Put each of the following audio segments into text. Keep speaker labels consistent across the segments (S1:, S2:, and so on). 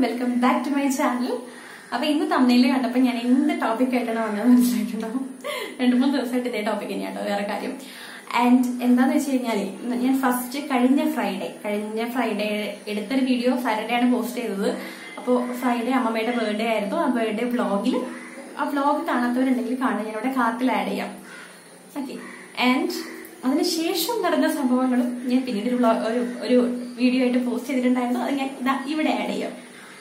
S1: welcome back to my channel അപ്പൊ ഇന്ന് തമ്മിൽ കണ്ടപ്പോ ഞാൻ എന്ത് ടോപ്പിക് ആയിട്ടാണ് വന്നത് മനസ്സിലായിട്ടുണ്ടാവും രണ്ടു മൂന്ന് ദിവസമായിട്ട് ഇതേ ടോപ്പിക് തന്നെയാട്ടോ വേറെ കാര്യം ആൻഡ് എന്താന്ന് വെച്ച് കഴിഞ്ഞാല് ഞാൻ ഫസ്റ്റ് കഴിഞ്ഞ ഫ്രൈഡേ കഴിഞ്ഞ ഫ്രൈഡേ എടുത്തൊരു വീഡിയോ സാറ്റർഡേ ആണ് പോസ്റ്റ് ചെയ്തത് അപ്പോൾ ഫ്രൈഡേ അമ്മമ്മയുടെ ബർത്ത്ഡേ ആയിരുന്നു ആ ബർത്ത്ഡേ വ്ളോഗിൽ ആ വ്ളോഗ് കാണാത്തവരുണ്ടെങ്കിൽ കാണാൻ ഞാൻ ഇവിടെ കാർട്ടിൽ ആഡ് ചെയ്യാം ഓക്കെ ആൻഡ് അതിനുശേഷം നടന്ന സംഭവങ്ങളും ഞാൻ പിന്നീട് ഒരു വ്ളോഗ് ഒരു ഒരു വീഡിയോ ആയിട്ട് പോസ്റ്റ് ചെയ്തിട്ടുണ്ടായിരുന്നു അത് ഞാൻ ഇതാ ഇവിടെ ആഡ് ചെയ്യാം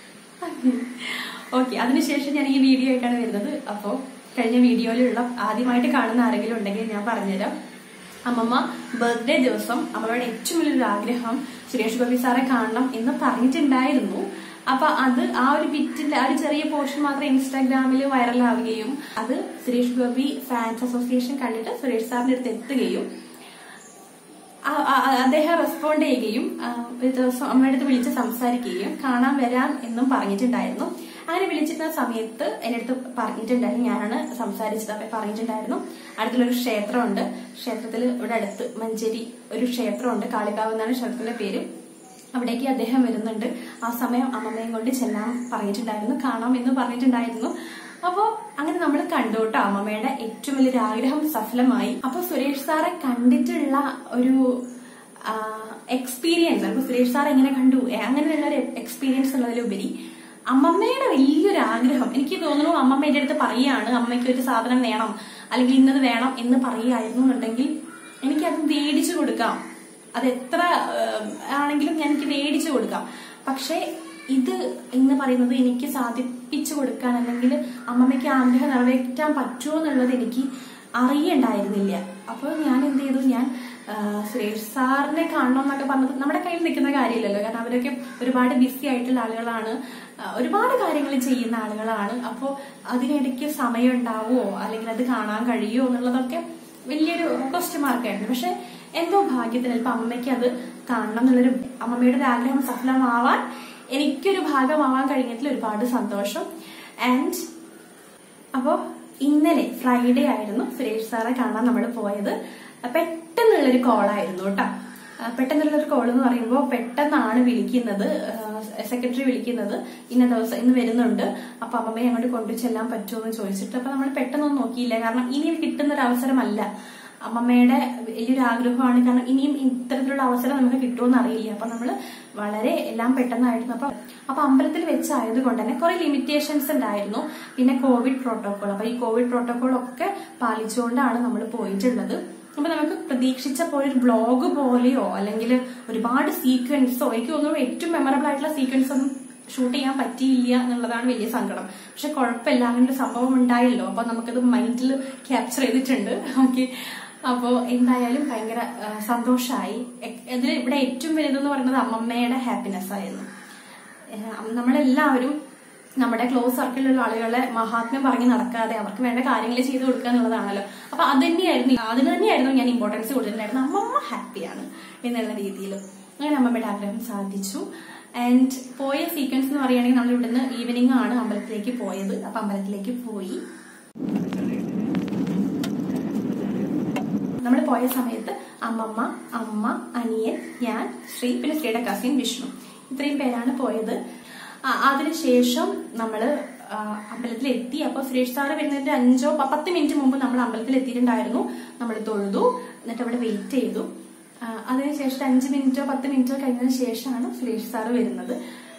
S1: ഓക്കെ അതിനുശേഷം ഞാൻ ഈ വീഡിയോ ആയിട്ടാണ് വരുന്നത് അപ്പോൾ കഴിഞ്ഞ വീഡിയോയിലുള്ള ആദ്യമായിട്ട് കാണുന്ന ആരെങ്കിലും ഉണ്ടെങ്കിൽ ഞാൻ പറഞ്ഞുതരാം അമ്മമ്മ ബർത്ത്ഡേ ദിവസം അമ്മയുടെ ഏറ്റവും വലിയൊരു ആഗ്രഹം സുരേഷ് ഗോപി സാറെ കാണണം എന്ന് പറഞ്ഞിട്ടുണ്ടായിരുന്നു അപ്പൊ അത് ആ ഒരു ബിറ്റിന്റെ ആ ഒരു ചെറിയ പോർഷൻ മാത്രം ഇൻസ്റ്റാഗ്രാമിൽ വൈറലാവുകയും അത് സുരേഷ് ഗോപി ഫാൻസ് അസോസിയേഷൻ കണ്ടിട്ട് സുരേഷ് സാറിന്റെ അടുത്ത് എത്തുകയും ആ- ആ- ആ- അദ്ദേഹം റെസ്പോണ്ട് ചെയ്യുകയും ആ, ഒരു ദിവസം അമ്മയുടെ അടുത്ത് വിളിച്ച് സംസാരിക്കുകയും കാണാൻ വരാം എന്നും പറഞ്ഞിട്ടുണ്ടായിരുന്നു അങ്ങനെ വിളിച്ചിരുന്ന സമയത്ത് എന്റെ അടുത്ത് പറഞ്ഞിട്ടുണ്ടായിരുന്നു ഞാനാണ് സംസാരിച്ചത് അപ്പൊ പറഞ്ഞിട്ടുണ്ടായിരുന്നു അടുത്തുള്ളൊരു ക്ഷേത്രമുണ്ട് ക്ഷേത്രത്തിൽ ഇവിടെ അടുത്ത് മഞ്ചേരി ഒരു ക്ഷേത്രമുണ്ട് കാളികാവ് എന്നാണ് ക്ഷേത്രത്തിന്റെ പേര് അവിടേക്ക് അദ്ദേഹം വരുന്നുണ്ട് ആ സമയം അമ്മമ്മയും കൊണ്ട് ചെല്ലാൻ പറഞ്ഞിട്ടുണ്ടായിരുന്നു കാണാം എന്ന് പറഞ്ഞിട്ടുണ്ടായിരുന്നു അപ്പോ അങ്ങനെ നമ്മൾ കണ്ടു കേട്ടോ അമ്മമ്മയുടെ ഏറ്റവും വലിയൊരു ആഗ്രഹം സഫലമായി അപ്പൊ സുരേഷ് സാറെ കണ്ടിട്ടുള്ള ഒരു എക്സ്പീരിയൻസ് അപ്പൊ സുരേഷ് സാർ എങ്ങനെ കണ്ടു ഏ, അങ്ങനെയുള്ള ഒരു എക്സ്പീരിയൻസ് ഉള്ളതിലുപരി അമ്മമ്മയുടെ വലിയൊരു ആഗ്രഹം എനിക്ക് തോന്നുന്നു അമ്മമ്മ എന്റെ അടുത്ത് പറയാണ് അമ്മയ്ക്ക് ഒരു സാധനം വേണം അല്ലെങ്കിൽ ഇന്നത് വേണം എന്ന് പറയുമായിരുന്നു എന്നുണ്ടെങ്കിൽ എനിക്കത് മേടിച്ചു കൊടുക്കാം അത് എത്ര ഏഹ്, ആണെങ്കിലും ഞാൻ എനിക്ക് മേടിച്ചു കൊടുക്കാം പക്ഷേ ഇത് എന്ന് പറയുന്നത് എനിക്ക് സാധിപ്പിച്ചു കൊടുക്കാൻ അല്ലെങ്കിൽ അമ്മമ്മയ്ക്ക് ആഗ്രഹം നിറവേറ്റാൻ പറ്റുമോ എന്നുള്ളത് എനിക്ക് അറിയണ്ടായിരുന്നില്ല അപ്പോൾ ഞാൻ എന്ത് ചെയ്തു ഞാൻ ആ, സുരേഷ് സാറിനെ കാണണം എന്നൊക്കെ പറഞ്ഞത് നമ്മുടെ കയ്യിൽ നിൽക്കുന്ന കാര്യമില്ലല്ലോ കാരണം അവരൊക്കെ ഒരുപാട് ബിസി ആയിട്ടുള്ള ആളുകളാണ് ആ, ഒരുപാട് കാര്യങ്ങൾ ചെയ്യുന്ന ആളുകളാണ് അപ്പോൾ അതിനിടയ്ക്ക് സമയം ഉണ്ടാവുമോ അല്ലെങ്കിൽ അത് കാണാൻ കഴിയുമോ എന്നുള്ളതൊക്കെ വലിയൊരു ക്വസ്റ്റ്യൻ മാർക്കായിരുന്നു പക്ഷെ എന്തോ ഭാഗ്യത്തിന് ഇപ്പൊ അമ്മയ്ക്ക് അത് കാണണം എന്നുള്ളൊരു അമ്മമ്മയുടെ ഒരു ആഗ്രഹം സഫലമാവാൻ എനിക്കൊരു ഭാഗമാവാൻ കഴിഞ്ഞതിൽ ഒരുപാട് സന്തോഷം ആൻഡ് അപ്പോ ഇന്നലെ ഫ്രൈഡേ ആയിരുന്നു സുരേഷ് സാറെ കാണാൻ നമ്മൾ പോയത് പെട്ടെന്നുള്ളൊരു കോളായിരുന്നു കേട്ടോ പെട്ടെന്നുള്ളൊരു കോൾ എന്ന് പറയുമ്പോൾ പെട്ടെന്നാണ് വിളിക്കുന്നത് സെക്രട്ടറി വിളിക്കുന്നത് ഇന്ന ദിവസം ഇന്ന് വരുന്നുണ്ട് അപ്പൊ അമ്മമ്മയെ അങ്ങോട്ട് കൊണ്ടു ചെല്ലാൻ പറ്റുമോ എന്ന് ചോദിച്ചിട്ട് അപ്പൊ നമ്മൾ പെട്ടെന്നൊന്നും നോക്കിയില്ല കാരണം ഇനി കിട്ടുന്ന ഒരു അവസരമല്ല അമ്മമ്മയുടെ വലിയൊരു ആഗ്രഹമാണ് കാരണം ഇനിയും ഇത്തരത്തിലുള്ള അവസരം നമുക്ക് കിട്ടുമെന്ന് അറിയില്ല അപ്പൊ നമ്മള് വളരെ എല്ലാം പെട്ടെന്നായിരുന്നു അപ്പൊ അപ്പൊ അമ്പലത്തിൽ വെച്ചായത് കൊണ്ട് തന്നെ കുറെ ലിമിറ്റേഷൻസ് ഉണ്ടായിരുന്നു പിന്നെ കോവിഡ് പ്രോട്ടോകോൾ അപ്പൊ ഈ കോവിഡ് പ്രോട്ടോകോൾ ഒക്കെ പാലിച്ചുകൊണ്ടാണ് നമ്മൾ പോയിട്ടുള്ളത് അപ്പൊ നമുക്ക് പ്രതീക്ഷിച്ച പോലെ ഒരു ബ്ലോഗ് പോലെയോ അല്ലെങ്കിൽ ഒരുപാട് സീക്വൻസോ എനിക്ക് തോന്നുന്നു ഏറ്റവും മെമ്മറബിൾ ആയിട്ടുള്ള സീക്വൻസ് ഒന്നും ഷൂട്ട് ചെയ്യാൻ പറ്റിയില്ല എന്നുള്ളതാണ് വലിയ സങ്കടം പക്ഷെ കുഴപ്പമില്ല അങ്ങനെ ഒരു സംഭവം ഉണ്ടായല്ലോ അപ്പൊ നമുക്കത് മൈൻഡിൽ ക്യാപ്ചർ ചെയ്തിട്ടുണ്ട് ഓക്കെ അപ്പോ എന്തായാലും ഭയങ്കര ആ, സന്തോഷായി എ- ഇതിൽ ഇവിടെ ഏറ്റവും വലുതെന്ന് പറയുന്നത് അമ്മമ്മയുടെ ഹാപ്പിനെസ് ആയിരുന്നു ഏഹ് നമ്മളെല്ലാവരും നമ്മുടെ ക്ലോസ് സർക്കിളിലുള്ള ആളുകളെ മഹാത്മ്യം പറഞ്ഞ് നടക്കാതെ അവർക്ക് വേണ്ട കാര്യങ്ങൾ ചെയ്തു കൊടുക്കുക എന്നുള്ളതാണല്ലോ അപ്പൊ അത് തന്നെയായിരുന്നു അതിന് തന്നെയായിരുന്നു ഞാൻ ഇമ്പോർട്ടൻസ് കൊടുത്തിട്ടുണ്ടായിരുന്നു അമ്മമ്മ ഹാപ്പിയാണ് എന്നുള്ള രീതിയിൽ അങ്ങനെ അമ്മമ്മയുടെ ആഗ്രഹം സാധിച്ചു ആൻഡ് പോയ സീക്വൻസ് എന്ന് പറയുകയാണെങ്കിൽ നമ്മൾ ഇവിടുന്ന് ഈവനിങ് ആണ് അമ്പലത്തിലേക്ക് പോയത് അപ്പൊ അമ്പലത്തിലേക്ക് പോയി നമ്മൾ പോയ സമയത്ത് അമ്മമ്മ അമ്മ അനിയൻ ഞാൻ ശ്രീ പിന്നെ ശ്രീയുടെ കസിൻ വിഷ്ണു ഇത്രയും പേരാണ് പോയത് ആ, അതിനുശേഷം നമ്മള് ആ, അമ്പലത്തിൽ എത്തി അപ്പൊ സുരേഷ് സാറ് വരുന്നതിന്റെ അഞ്ചോ പ- പത്ത് മിനിറ്റ് മുമ്പ് നമ്മൾ അമ്പലത്തിൽ എത്തിയിട്ടുണ്ടായിരുന്നു നമ്മൾ തൊഴുതു എന്നിട്ട് അവിടെ വെയിറ്റ് ചെയ്തു ആ, അതിനുശേഷം അഞ്ച് മിനിറ്റോ പത്ത് മിനിറ്റോ കഴിഞ്ഞതിന് ശേഷമാണ് സുരേഷ് സാറ് വരുന്നത്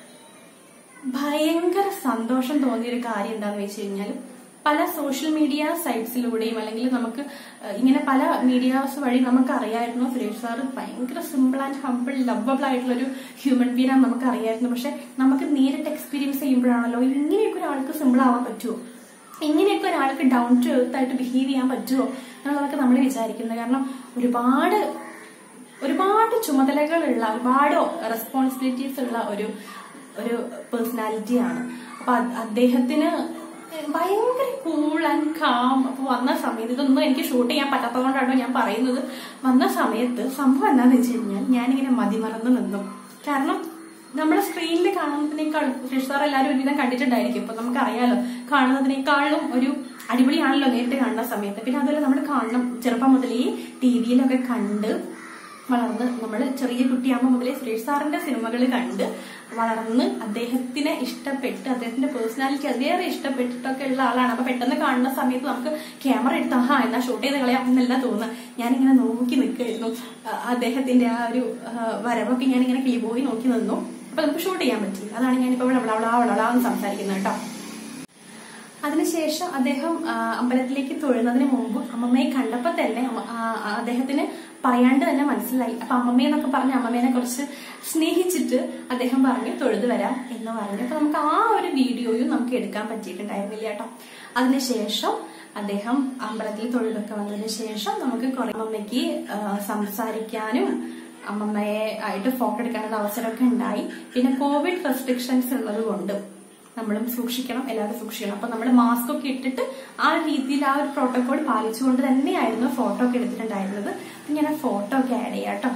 S1: ഭയങ്കര സന്തോഷം തോന്നിയ ഒരു കാര്യം എന്താന്ന് വെച്ച് കഴിഞ്ഞാൽ പല സോഷ്യൽ മീഡിയ സൈറ്റ്സിലൂടെയും അല്ലെങ്കിൽ നമുക്ക് ഏഹ്, ഇങ്ങനെ പല മീഡിയാസ് വഴി നമുക്ക് അറിയായിരുന്നു സുരേഷ് സാറ് ഭയങ്കര സിമ്പിൾ ആൻഡ് ഹംബിൾ ലവബിൾ ആയിട്ടുള്ള ഒരു ഹ്യൂമൻ ബീങ് ആണ് നമുക്ക് അറിയായിരുന്നു പക്ഷെ നമുക്ക് നേരിട്ട് എക്സ്പീരിയൻസ് ചെയ്യുമ്പോഴാണല്ലോ ഇങ്ങനെയൊക്കെ ഒരാൾക്ക് സിമ്പിൾ ആവാൻ പറ്റുമോ ഇങ്ങനെയൊക്കെ ഒരാൾക്ക് ഡൗൺ ടു എർത്ത് ആയിട്ട് ബിഹേവ് ചെയ്യാൻ പറ്റുമോ എന്നുള്ളതൊക്കെ നമ്മൾ വിചാരിക്കുന്നത് കാരണം ഒരുപാട് ഒരുപാട് ചുമതലകളുള്ള ഒരുപാട് റെസ്പോൺസിബിലിറ്റീസ് ഉള്ള ഒരു ഒരു പേഴ്സണാലിറ്റിയാണ് അപ്പൊ അത് അദ്ദേഹത്തിന് ഭയങ്കര കൂൾ ആൻഡ് കാം അപ്പൊ വന്ന സമയത്ത് ഇതൊന്നും എനിക്ക് ഷൂട്ട് ചെയ്യാൻ പറ്റാത്തതുകൊണ്ടാണോ ഞാൻ പറയുന്നത് വന്ന സമയത്ത് സംഭവം എന്താന്ന് വെച്ച് കഴിഞ്ഞാൽ ഞാനിങ്ങനെ മതിമറന്ന് നിന്നു കാരണം നമ്മുടെ സ്ക്രീനിൽ കാണുന്നതിനേക്കാൾ സുരേഷ് സാർ എല്ലാവരും ഒരുവിധം കണ്ടിട്ടുണ്ടായിരിക്കും ഇപ്പൊ നമുക്കറിയാലോ കാണുന്നതിനേക്കാളും ഒരു അടിപൊളിയാണല്ലോ നേരിട്ട് കാണുന്ന സമയത്ത് പിന്നെ അതുപോലെ നമ്മൾ കാണണം ചെറുപ്പം മുതലേ ടി വിയിലൊക്കെ കണ്ട് വളർന്ന് നമ്മൾ ചെറിയ കുട്ടിയാകുമ്പോൾ മുതലേ സുരേഷ് സാറിന്റെ സിനിമകൾ കണ്ട് വളർന്ന് അദ്ദേഹത്തിനെ ഇഷ്ടപ്പെട്ട് അദ്ദേഹത്തിന്റെ പേഴ്സണാലിറ്റി അതിലേറെ ഇഷ്ടപ്പെട്ടിട്ടൊക്കെ ഉള്ള ആളാണ് അപ്പൊ പെട്ടെന്ന് കാണുന്ന സമയത്ത് നമുക്ക് ക്യാമറ എടുത്ത് ആ എന്നാ ഷൂട്ട് ചെയ്ത് കളയാം എന്നല്ല തോന്നുക ഞാനിങ്ങനെ നോക്കി നിൽക്കുമായിരുന്നു അദ്ദേഹത്തിന്റെ ആ ഒരു ആ, വരവൊക്കെ ഞാനിങ്ങനെ കിളി പോയി നോക്കി നിന്നു അപ്പൊ നമുക്ക് ഷൂട്ട് ചെയ്യാൻ പറ്റി അതാണ് ഞാനിപ്പോ ഇവിടെ അവളാ അവളാ എന്ന് സംസാരിക്കുന്നത് കേട്ടോ അതിനുശേഷം അദ്ദേഹം ആ, അമ്പലത്തിലേക്ക് തൊഴുന്നതിന് മുമ്പ് അമ്മമ്മയെ കണ്ടപ്പോൾ തന്നെ അമ്മ- ആ, ആ, അദ്ദേഹത്തിന് പറയാണ്ട് തന്നെ മനസ്സിലായി അപ്പൊ അമ്മമ്മയെ എന്നൊക്കെ പറഞ്ഞ് അമ്മമ്മേനെ കുറച്ച് സ്നേഹിച്ചിട്ട് അദ്ദേഹം പറഞ്ഞു തൊഴുത് വരാം എന്ന് പറഞ്ഞു അപ്പൊ നമുക്ക് ആ ഒരു വീഡിയോയും നമുക്ക് എടുക്കാൻ പറ്റിയിട്ടുണ്ടായിരുന്നില്ല കേട്ടോ അതിനുശേഷം അദ്ദേഹം അമ്പലത്തിൽ തൊഴുതൊക്കെ വന്നതിന് ശേഷം നമുക്ക് കുറെ അമ്മമ്മയ്ക്ക് ആ, സംസാരിക്കാനും അമ്മമ്മയെ ആയിട്ട് ഫോട്ടോ എടുക്കാനുള്ള അവസരമൊക്കെ ഉണ്ടായി പിന്നെ കോവിഡ് റെസ്ട്രിക്ഷൻസ് ഉള്ളത് കൊണ്ട് നമ്മളും സൂക്ഷിക്കണം എല്ലാവരും സൂക്ഷിക്കണം അപ്പൊ നമ്മൾ മാസ്ക് ഒക്കെ ഇട്ടിട്ട് ആ രീതിയിൽ ആ ഒരു പ്രോട്ടോകോൾ പാലിച്ചുകൊണ്ട് തന്നെയായിരുന്നു ഫോട്ടോ ഒക്കെ എടുത്തിട്ടുണ്ടായിരുന്നത് അപ്പൊ ഞാൻ ആ ഫോട്ടോ ഒക്കെ ആഡ് ചെയ്യാം കേട്ടോ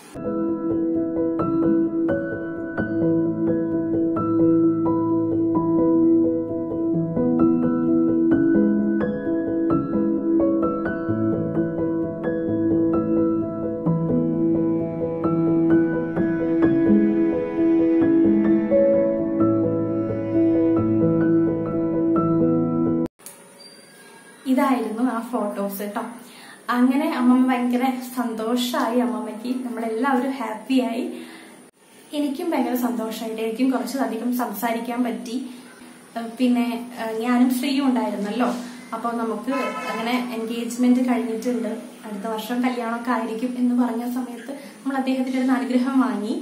S1: ഇതായിരുന്നു ആ ഫോട്ടോസ് കേട്ടോ അങ്ങനെ അമ്മമ്മ ഭയങ്കര സന്തോഷമായി അമ്മമ്മയ്ക്ക് നമ്മളെല്ലാവരും ഹാപ്പിയായി എനിക്കും ഭയങ്കര സന്തോഷമായിട്ട് എനിക്കും കുറച്ചധികം സംസാരിക്കാൻ പറ്റി ഏഹ് പിന്നെ ഏഹ് ഞാനും ശ്രീയും ഉണ്ടായിരുന്നല്ലോ അപ്പോൾ നമുക്ക് അങ്ങനെ എൻഗേജ്മെന്റ് കഴിഞ്ഞിട്ടുണ്ട് അടുത്ത വർഷം കല്യാണമൊക്കെ ആയിരിക്കും എന്ന് പറഞ്ഞ സമയത്ത് നമ്മൾ അദ്ദേഹത്തിന്റെ ഒരു അനുഗ്രഹം വാങ്ങി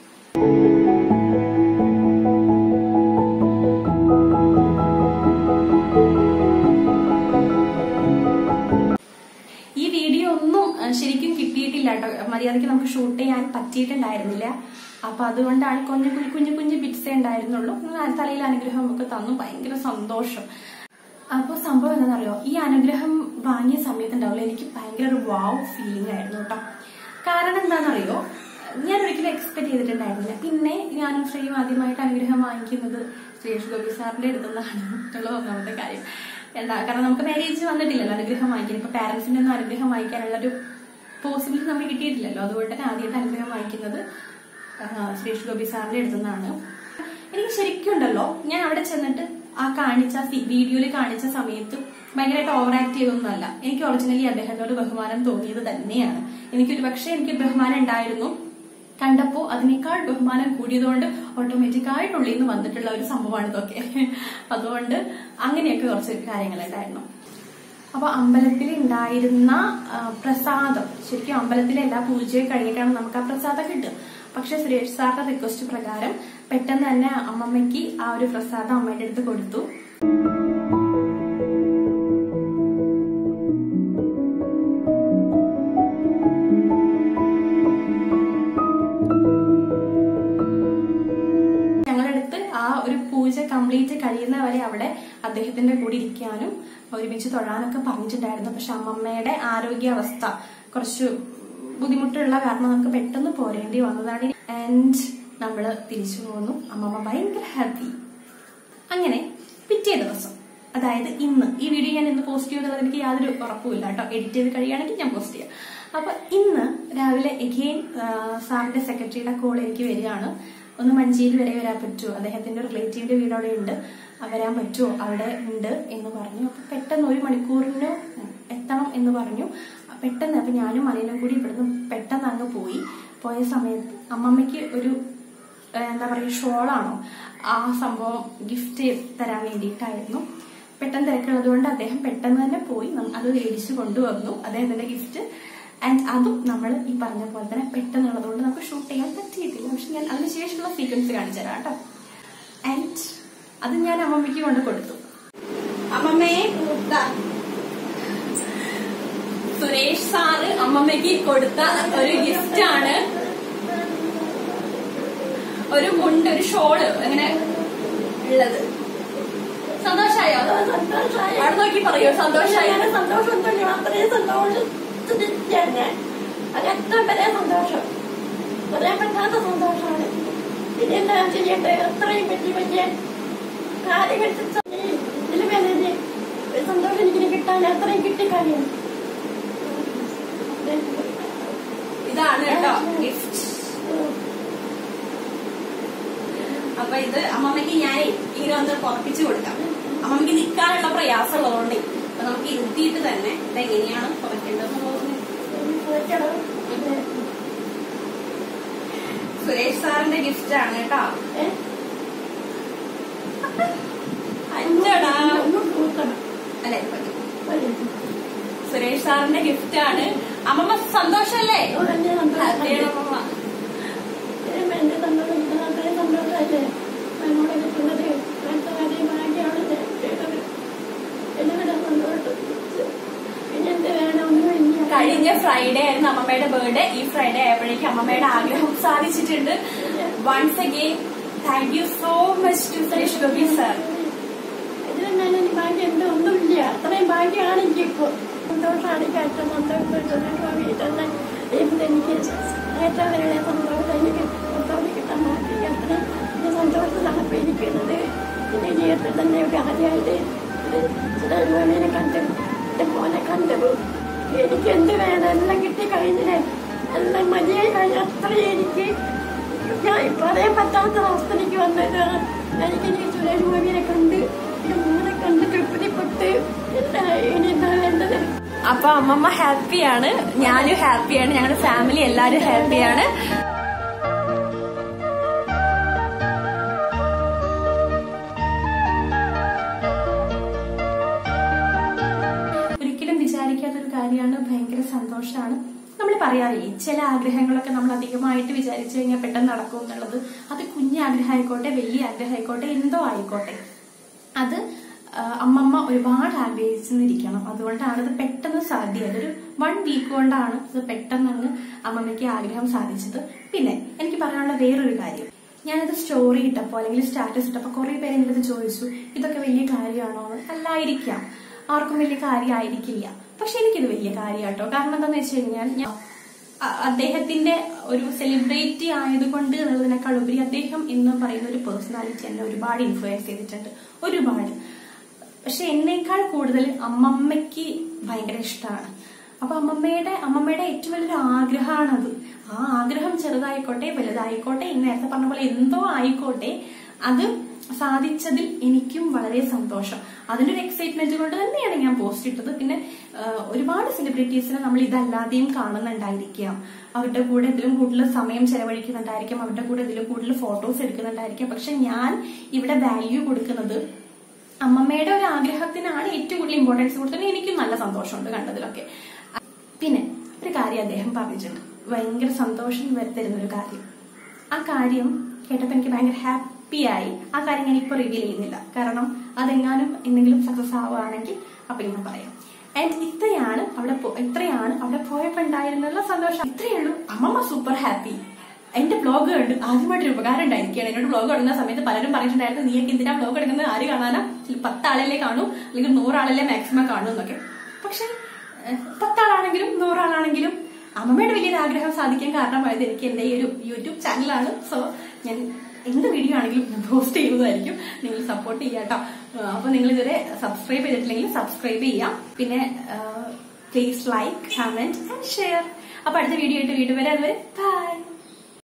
S1: ഈ വീഡിയോ ഒന്നും അഹ് ശരിക്കും കിട്ടിയിട്ടില്ല കേട്ടോ മര്യാദയ്ക്ക് നമുക്ക് ഷൂട്ട് ചെയ്യാൻ പറ്റിയിട്ടുണ്ടായിരുന്നില്ല അപ്പൊ അതുകൊണ്ടാണ് കുഞ്ഞു കുഞ്ഞു കുഞ്ഞു കുഞ്ഞു ബിറ്റ്സേ ഉണ്ടായിരുന്നുള്ളൂ എന്നാൽ തലയിൽ അനുഗ്രഹം ഒക്കെ തന്നു ഭയങ്കര സന്തോഷം അപ്പോൾ സംഭവം എന്താണെന്നറിയോ ഈ അനുഗ്രഹം വാങ്ങിയ സമയത്ത് ഉണ്ടാവില്ല എനിക്ക് ഭയങ്കര ഒരു വാവ് ഫീലിംഗ് ആയിരുന്നു കേട്ടോ കാരണം എന്താണെന്നറിയോ ഞാൻ ഒരിക്കലും എക്സ്പെക്ട് ചെയ്തിട്ടുണ്ടായിരുന്നില്ല പിന്നെ ഞാനും ശ്രീയും ആദ്യമായിട്ട് അനുഗ്രഹം വാങ്ങിക്കുന്നത് സുരേഷ് ഗോപി സാറിന്റെ അടുത്തുനിന്നാണ് എന്നുള്ള ഒന്നാമത്തെ കാര്യം എന്താ കാരണം നമുക്ക് മാരേജ് വന്നിട്ടില്ലല്ലോ അനുഗ്രഹം വാങ്ങിക്കാൻ ഇപ്പൊ പാരന്റ്സിന്റെ ഒന്നും അനുഗ്രഹം വാങ്ങിക്കാനുള്ള ഒരു പോസിബിലിറ്റി നമുക്ക് കിട്ടിയിട്ടില്ലല്ലോ അതുകൊണ്ട് തന്നെ ആദ്യമായിട്ട് അനുഗ്രഹം വാങ്ങിക്കുന്നത് ആ, സുരേഷ് ഗോപി സാറിന്റെ അടുത്തുനിന്നാണ് എനിക്ക് ശരിക്കും ഉണ്ടല്ലോ ഞാൻ അവിടെ ചെന്നിട്ട് ആ കാണിച്ച വീഡിയോയിൽ കാണിച്ച സമയത്ത് ഭയങ്കരമായിട്ട് ഓവർ ആക്ട് ചെയ്തൊന്നുമല്ല എനിക്ക് ഒറിജിനലി അദ്ദേഹത്തോട് ബഹുമാനം തോന്നിയത് തന്നെയാണ് എനിക്കൊരു പക്ഷേ എനിക്ക് ബഹുമാനം ഉണ്ടായിരുന്നു കണ്ടപ്പോ അതിനേക്കാൾ ബഹുമാനം കൂടിയതുകൊണ്ട് ഓട്ടോമാറ്റിക് ആയിട്ട് ഉള്ളിൽ നിന്ന് വന്നിട്ടുള്ള ഒരു സംഭവമാണ് ഇതൊക്കെ അതുകൊണ്ട് അങ്ങനെയൊക്കെ കുറച്ച് കാര്യങ്ങളുണ്ടായിരുന്നു അപ്പൊ അമ്പലത്തിൽ ഉണ്ടായിരുന്ന ആ, പ്രസാദം ശരിക്കും അമ്പലത്തിലെ എല്ലാ പൂജയും കഴിഞ്ഞിട്ടാണ് നമുക്ക് ആ പ്രസാദം കിട്ടുക പക്ഷെ സുരേഷ് സാറിന്റെ റിക്വസ്റ്റ് പ്രകാരം പെട്ടെന്ന് തന്നെ അമ്മമ്മയ്ക്ക് ആ ഒരു പ്രസാദം അമ്മയുടെ അടുത്ത് കൊടുത്തു ഞങ്ങളടുത്ത് ആ ഒരു പൂജ കംപ്ലീറ്റ് കഴിയുന്ന വരെ അവിടെ അദ്ദേഹത്തിന്റെ കൂടെ ഇരിക്കാനും ഒരുമിച്ച് തൊഴാനൊക്കെ പറഞ്ഞിട്ടുണ്ടായിരുന്നു പക്ഷെ അമ്മമ്മയുടെ ആരോഗ്യാവസ്ഥ കുറച്ച് ബുദ്ധിമുട്ടുള്ള കാരണം നമുക്ക് പെട്ടെന്ന് പോരേണ്ടി വന്നതാണ് ആൻഡ് നമ്മള് തിരിച്ചു പോന്നു അമ്മമ്മ ഭയങ്കര ഹാപ്പി അങ്ങനെ പിറ്റേ ദിവസം അതായത് ഇന്ന് ഈ വീഡിയോ ഞാൻ ഇന്ന് പോസ്റ്റ് ചെയ്യുന്നത് എനിക്ക് യാതൊരു ഉറപ്പുമില്ല കേട്ടോ എഡിറ്റ് ചെയ്ത് കഴിയുകയാണെങ്കിൽ ഞാൻ പോസ്റ്റ് ചെയ്യാം അപ്പൊ ഇന്ന് രാവിലെ എഗെയിൻ സാറിന്റെ സെക്രട്ടറിയുടെ കോൾ എനിക്ക് വരികയാണ് ഒന്ന് മഞ്ചേരി വരെ വരാൻ പറ്റുമോ അദ്ദേഹത്തിന്റെ റിലേറ്റീവിന്റെ വീട് അവിടെ ഉണ്ട് ആ, വരാൻ പറ്റുമോ അവിടെ ഉണ്ട് എന്ന് പറഞ്ഞു അപ്പൊ പെട്ടെന്ന് ഒരു മണിക്കൂറിന് എത്തണം എന്ന് പറഞ്ഞു പെട്ടെന്ന് അപ്പൊ ഞാനും മലയിലും കൂടി ഇവിടുന്ന് പെട്ടെന്ന് അങ്ങ് പോയി പോയ സമയത്ത് അമ്മമ്മയ്ക്ക് ഒരു ഏഹ് എന്താ പറയുക ഷോളാണോ ആ സംഭവം ഗിഫ്റ്റ് തരാൻ വേണ്ടിയിട്ടായിരുന്നു പെട്ടെന്ന് തിരക്കുള്ളത് കൊണ്ട് അദ്ദേഹം പെട്ടെന്ന് തന്നെ പോയി നം- അത് മേടിച്ചു കൊണ്ടുവന്നു അദ്ദേഹത്തിന്റെ ഗിഫ്റ്റ് ആൻഡ് അതും നമ്മൾ ഈ പറഞ്ഞ പോലെ തന്നെ പെട്ടെന്നുള്ളത് കൊണ്ട് നമുക്ക് ഷൂട്ട് ചെയ്യാൻ പറ്റിയിട്ടില്ല പക്ഷെ ഞാൻ അതിനുശേഷമുള്ള സീക്വൻസ് കാണിച്ചു തരാം കേട്ടോ ആൻഡ് അത് ഞാൻ അമ്മമ്മയ്ക്ക് കൊണ്ട് കൊടുത്തു അമ്മമ്മേ സുരേഷ് സാറ് അമ്മമ്മയ്ക്ക് കൊടുത്ത ഒരു ഗിഫ്റ്റ് ആണ് ഒരു മുണ്ട് ഒരു ഷോള് അങ്ങനെ ഉള്ളത് സന്തോഷായോ
S2: സന്തോഷമായി
S1: അവിടെ നോക്കി പറയോ സന്തോഷായോ
S2: വളരെ സന്തോഷം തന്നെ അത്രയും സന്തോഷത്തിലാണ് ഞാൻ അതെത്ര വരെ സന്തോഷം പറയാൻ പറ്റാത്ത സന്തോഷമാണ് പിന്നെ എന്താ ചെയ്യട്ടെ അത്രയും വലിയ വലിയ കാര്യങ്ങൾ ഇതിൽ വേദന ഒരു സന്തോഷം എനിക്ക് കിട്ടാൻ അത്രയും കിട്ടിക്കാണിയാണ്
S1: ഇതാണ് കേട്ടോ ഗിഫ്റ്റ് അപ്പൊ ഇത് അമ്മമ്മയ്ക്ക് ഞാൻ ഇങ്ങനെ ഒന്ന് പുറപ്പിച്ചു കൊടുക്കാം അമ്മമ്മയ്ക്ക് നിൽക്കാനുള്ള പ്രയാസം ഉള്ളതുകൊണ്ട് അപ്പൊ നമുക്ക് ഇരുത്തിയിട്ട് തന്നെ ഇതെങ്ങനെയാണ് പുറക്കേണ്ടതെന്നുള്ളത് സുരേഷ് സാറിന്റെ ഗിഫ്റ്റ് ആണ് കേട്ടോ അഞ്ചടാ അല്ലെ സുരേഷ് സാറിന്റെ ഗിഫ്റ്റ് ആണ് അമ്മമ്മ സന്തോഷല്ലേ ഹാപ്പിയാണ് അമ്മമ്മ
S2: എന്റെ സന്തോഷം അത്രയും സന്തോഷമല്ലേ എന്നോട് കിട്ടുന്നത് അടുത്ത കാര്യം ഭാഗ്യമാണ് ഞാൻ ചെയ്തത് എന്നോട് സന്തോഷം പിന്നെ എന്ത് വേണമെന്ന്
S1: കഴിഞ്ഞ ഫ്രൈഡേ ആയിരുന്നു അമ്മമ്മയുടെ ബർത്ത്ഡേ ഈ ഫ്രൈഡേ ആയപ്പോഴേക്കും അമ്മമ്മയുടെ ആഗ്രഹം സാധിച്ചിട്ടുണ്ട് once again thank you so much to Suresh Gopi sir
S2: ഇതിലും ഞാൻ എനിക്ക് ഭാഗ്യം എന്തോ ഒന്നുമില്ല അത്രയും ഭാഗ്യമാണ് എനിക്കിപ്പോ സന്തോഷമാണ് എനിക്ക് ഏറ്റവും സന്തോഷം തന്നെ എനിക്ക് ഏറ്റവും വലിയ സന്തോഷം എനിക്ക് സന്തോഷം കിട്ടാൻ മാറ്റി അത്രയും വലിയ സന്തോഷത്തിലാണ് ഇപ്പൊ ഇരിക്കുന്നത് എന്റെ ജീവിതത്തിൽ തന്നെ ഒരു ആദ്യമായിട്ട് സുരേഷ് കണ്ടു എന്റെ മോനെ കണ്ടു എനിക്ക് എന്ത് വേണം എല്ലാം കിട്ടി കഴിഞ്ഞില്ലേ എല്ലാം മതിയായി കഴിഞ്ഞ അത്രയും എനിക്ക് ഞാൻ പറയാൻ പറ്റാത്ത അവസ്ഥ എനിക്ക് വന്നത് എനിക്ക് എനിക്ക് സുരേഷ് ഗോപിനെ കണ്ട് എന്റെ മോനെ കണ്ട് തൃപ്തിപ്പെട്ട് എന്താ ഇനി എന്താ വേണ്ടത്
S1: അപ്പൊ അമ്മമ്മ ഹാപ്പിയാണ് ഞാനും ഹാപ്പിയാണ് ഞങ്ങളുടെ ഫാമിലി എല്ലാരും ഹാപ്പിയാണ് ഒരിക്കലും വിചാരിക്കാത്തൊരു കാര്യമാണ് ഭയങ്കര സന്തോഷമാണ് നമ്മൾ പറയാറില്ലേ ചില ആഗ്രഹങ്ങളൊക്കെ നമ്മൾ അധികമായിട്ട് വിചാരിച്ചു കഴിഞ്ഞാൽ പെട്ടെന്ന് നടക്കും എന്നുള്ളത് അത് കുഞ്ഞ് ആഗ്രഹമായിക്കോട്ടെ വലിയ ആഗ്രഹമായിക്കോട്ടെ എന്തോ ആയിക്കോട്ടെ അത് ആ, അമ്മമ്മ ഒരുപാട് ആഗ്രഹിച്ചിരിക്കണം അതുകൊണ്ടാണ് ഇത് പെട്ടെന്ന് സാധ്യമായത് ഒരു വൺ വീക്ക് കൊണ്ടാണ് ഇത് പെട്ടെന്ന് അങ്ങ് അമ്മമ്മയ്ക്ക് ആഗ്രഹം സാധിച്ചത് പിന്നെ എനിക്ക് പറയാനുള്ള വേറൊരു കാര്യം ഞാനത് സ്റ്റോറി ഇട്ടപ്പോൾ അല്ലെങ്കിൽ സ്റ്റാറ്റസ് ഇട്ടപ്പോൾ കുറെ പേര് എൻ്റെ അടുത്ത് ചോദിച്ചു ഇതൊക്കെ വലിയ കാര്യമാണോ എന്ന് അല്ലായിരിക്കാം ആർക്കും വലിയ കാര്യമായിരിക്കില്ല പക്ഷെ എനിക്കിത് വലിയ കാര്യമാട്ടോ കാരണം എന്താണെന്ന് വെച്ച് കഴിഞ്ഞാൽ ഞാൻ അ- അദ്ദേഹത്തിന്റെ ഒരു സെലിബ്രിറ്റി ആയതുകൊണ്ട് എന്നുള്ളതിനേക്കാൾ ഉപരി അദ്ദേഹം എന്ന് പറയുന്ന ഒരു പേഴ്സണാലിറ്റി എന്നെ ഒരുപാട് ഇൻഫ്ലുവൻസ് ചെയ്തിട്ടുണ്ട് ഒരുപാട് പക്ഷെ എന്നേക്കാൾ കൂടുതൽ അമ്മമ്മയ്ക്ക് ഭയങ്കര ഇഷ്ടമാണ് അപ്പൊ അമ്മമ്മയുടെ അമ്മമ്മയുടെ ഏറ്റവും വലിയൊരു ആഗ്രഹമാണത് ആ ആഗ്രഹം ചെറുതായിക്കോട്ടെ വലുതായിക്കോട്ടെ ഈ നേരത്തെ പറഞ്ഞ പോലെ എന്തോ ആയിക്കോട്ടെ അത് സാധിച്ചതിൽ എനിക്കും വളരെ സന്തോഷം അതിന്റെ ഒരു എക്സൈറ്റ്മെന്റ് കൊണ്ട് തന്നെയാണ് ഞാൻ പോസ്റ്റ് ഇട്ടത് പിന്നെ ആ, ഒരുപാട് സെലിബ്രിറ്റീസിനെ നമ്മൾ ഇതല്ലാതെയും കാണുന്നുണ്ടായിരിക്കാം അവരുടെ കൂടെ ഇതിലും കൂടുതൽ സമയം ചെലവഴിക്കുന്നുണ്ടായിരിക്കും അവരുടെ കൂടെ ഇതിലും കൂടുതൽ ഫോട്ടോസ് എടുക്കുന്നുണ്ടായിരിക്കും പക്ഷെ ഞാൻ ഇവിടെ വാല്യൂ കൊടുക്കുന്നത് അമ്മമ്മയുടെ ഒരു ആഗ്രഹത്തിനാണ് ഏറ്റവും കൂടുതൽ ഇമ്പോർട്ടൻസ് കൊടുത്തത് എനിക്കും നല്ല സന്തോഷമുണ്ട് കണ്ടതിലൊക്കെ പിന്നെ ഒരു കാര്യം അദ്ദേഹം പറഞ്ഞിട്ടുണ്ട് ഭയങ്കര സന്തോഷം വരുത്തരുന്ന ഒരു കാര്യം ആ കാര്യം കേട്ടപ്പോൾ എനിക്ക് ഭയങ്കര ഹാപ്പിയായി ആ കാര്യം ഞാൻ ഇപ്പൊ റിവീൽ ചെയ്യുന്നില്ല കാരണം അതെങ്ങാനും എന്തെങ്കിലും സക്സസ് ആവുകയാണെങ്കിൽ അപ്പൊ ഞാൻ പറയാം ആൻഡ് ഇത്രയാണ് അവിടെ പോ- ഇത്രയാണ് അവിടെ പോയപ്പോ ഉണ്ടായിരുന്നുള്ള സന്തോഷം ഇത്രയേ ഉള്ളൂ അമ്മമ്മ സൂപ്പർ ഹാപ്പി എന്റെ ബ്ലോഗ് കണ്ട് ആദ്യമായിട്ടൊരു ഉപകാരം ഉണ്ടായിരിക്കുകയാണ് എന്നോട് ബ്ലോഗ് ഇടുന്ന സമയത്ത് പലരും പറഞ്ഞിട്ടുണ്ടായിരുന്നു നീയൊക്കെ എന്തിനാ ബ്ലോഗ് എടുക്കുന്നത് ആര് കാണാനാ പത്താളല്ലേ കാണൂ അല്ലെങ്കിൽ നൂറാളല്ലേ മാക്സിമം കാണൂ എന്നൊക്കെ പക്ഷെ ഏഹ്, പത്താളാണെങ്കിലും നൂറാളാണെങ്കിലും അമ്മമ്മയുടെ വലിയൊരു ആഗ്രഹം സാധിക്കാൻ കാരണമായത് എനിക്ക് എന്റെ ഈ ഒരു യൂട്യൂബ് ചാനലാണ് സോ ഞാൻ എന്ത് വീഡിയോ ആണെങ്കിലും ഞാൻ പോസ്റ്റ് ചെയ്യുന്നതായിരിക്കും നിങ്ങൾ സപ്പോർട്ട് ചെയ്യാട്ടോ അപ്പൊ നിങ്ങൾ ഇതുവരെ സബ്സ്ക്രൈബ് ചെയ്തിട്ടില്ലെങ്കിൽ സബ്സ്ക്രൈബ് ചെയ്യാം പിന്നെ please like comment and share അപ്പൊ അടുത്ത വീഡിയോ ആയിട്ട് വീണ്ടും വരെ അതുവരെ ബൈ